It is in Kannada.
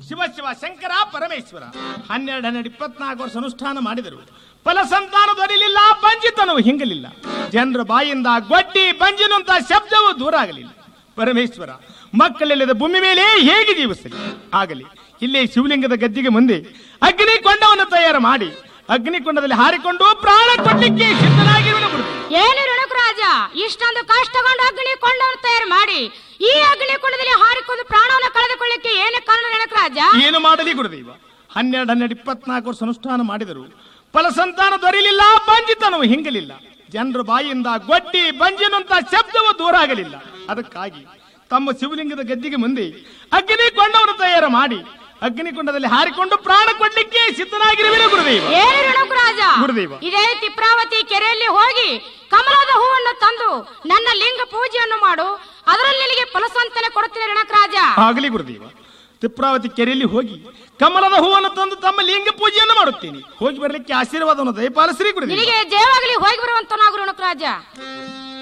ಶಿವ ಶಿವ ಶಂಕರ ಪರಮೇಶ್ವರ ಹನ್ನೆರಡು ಹನ್ನೆರಡು ಇಪ್ಪತ್ನಾಲ್ಕು ವರ್ಷ ಅನುಷ್ಠಾನ ಮಾಡಿದರು ಫಲ ಸಂತಾನ ದೊರೆಯಲಿಲ್ಲ ಬಂಜಿತನವು ಹಿಂಗಲಿಲ್ಲ ಜನರ ಬಾಯಿಂದ ಗೊಡ್ಡಿ ಬಂಜಿನಂತ ಶಬ್ದವು ದೂರ ಆಗಲಿಲ್ಲ ಪರಮೇಶ್ವರ ಮಕ್ಕಳಿಲ್ಲದ ಭೂಮಿ ಮೇಲೆ ಹೇಗೆ ಜೀವಿಸಲಿ ಆಗಲಿ ಇಲ್ಲೇ ಶಿವಲಿಂಗದ ಗದ್ದಿಗೆ ಮುಂದೆ ಅಗ್ನಿ ಕೊಂಡವನ್ನು ತಯಾರು ಮಾಡಿ ಅಗ್ನಿಕೊಂಡದಲ್ಲಿ ಹಾರಿಕೊಂಡು ಪ್ರಾಣ ಕೊಡ್ಲಿಕ್ಕೆ ಸಿದ್ಧನಾಗಿರುವನು ಗುರು ಏನು ರಣಕು ರಾಜ ಇಷ್ಟೊಂದು ಕಷ್ಟಗೊಂಡು ಅಗ್ನಿ ಕೊಂಡವನ್ನು ತಯಾರು ಮಾಡಿ ಈ ಅಗ್ನಿ ಕೊಂಡದಲ್ಲಿ ಹಾರಿಕೊಂಡು ಪ್ರಾಣವನ್ನು ಕಳೆದುಕೊಳ್ಳಿಕ್ಕೆ ಏನು ಕಾರಣ ರಣಕು ರಾಜ ಏನು ಮಾಡಲಿ ಗುರುದೇವ ಹನ್ನೆರಡು ಹನ್ನೆರಡು ಇಪ್ಪತ್ನಾಲ್ಕು ವರ್ಷ ಅನುಷ್ಠಾನ ಮಾಡಿದರು ಫಲ ಸಂತಾನ ದೊರೆಯಲಿಲ್ಲ ಬಂಜಿತನವು ಹಿಂಗಲಿಲ್ಲ ಜನರ ಬಾಯಿಂದ ಗೊಡ್ಡಿ ಬಂಜಿನಂತ ಶಬ್ದವು ದೂರ ಆಗಲಿಲ್ಲ ಅದಕ್ಕಾಗಿ ತಮ್ಮ ಶಿವಲಿಂಗದ ಗದ್ದಿಗೆ ಮುಂದೆ ಅಗ್ನಿ ಕೊಂಡವನ್ನು ತಯಾರು ಮಾಡಿ ಅಗ್ನಿಕೊಂಡದಲ್ಲಿ ಹಾರಿಕೊಂಡು ಪ್ರಾಣ ಕೊಡ್ಲಿಕ್ಕೆ ಸಿದ್ಧನಾಗಿರುವಿನ ಗುರುದೇವ ಏನು ರಣಕು ರಾಜ ಗುರುದೇವ. ಇದೇ ತಿಪ್ರಾವತಿ ಕೆರೆಯಲ್ಲಿ ಹೋಗಿ ಕಮಲದ ಹೂವನ್ನು ತಂದು ನನ್ನ ಲಿಂಗ ಪೂಜೆಯನ್ನು ಮಾಡು ಅದರಲ್ಲಿ ನಿನಗೆ ಫಲಸಂತನೆ ಕೊಡುತ್ತೇನೆ ರಣಕ ರಾಜ ಆಗಲಿ ಗುರುದೇವ ತಿಪ್ರಾವತಿ ಕೆರೆಯಲ್ಲಿ ಹೋಗಿ ಕಮಲದ ಹೂವನ್ನು ತಂದು ತಮ್ಮ ಲಿಂಗ ಪೂಜೆಯನ್ನು ಮಾಡುತ್ತೇನೆ ಹೋಗಿ ಬರಲಿಕ್ಕೆ ಆಶೀರ್ವಾದವನ್ನು ದಯಪಾಲಿಸ್ರಿ ಗುರುದೇವ ನಿನಗೆ ಜಯವಾಗಲಿ ಹೋಗಿ ಬರುವಂತ ನಾವು ರಣಕ ರಾಜ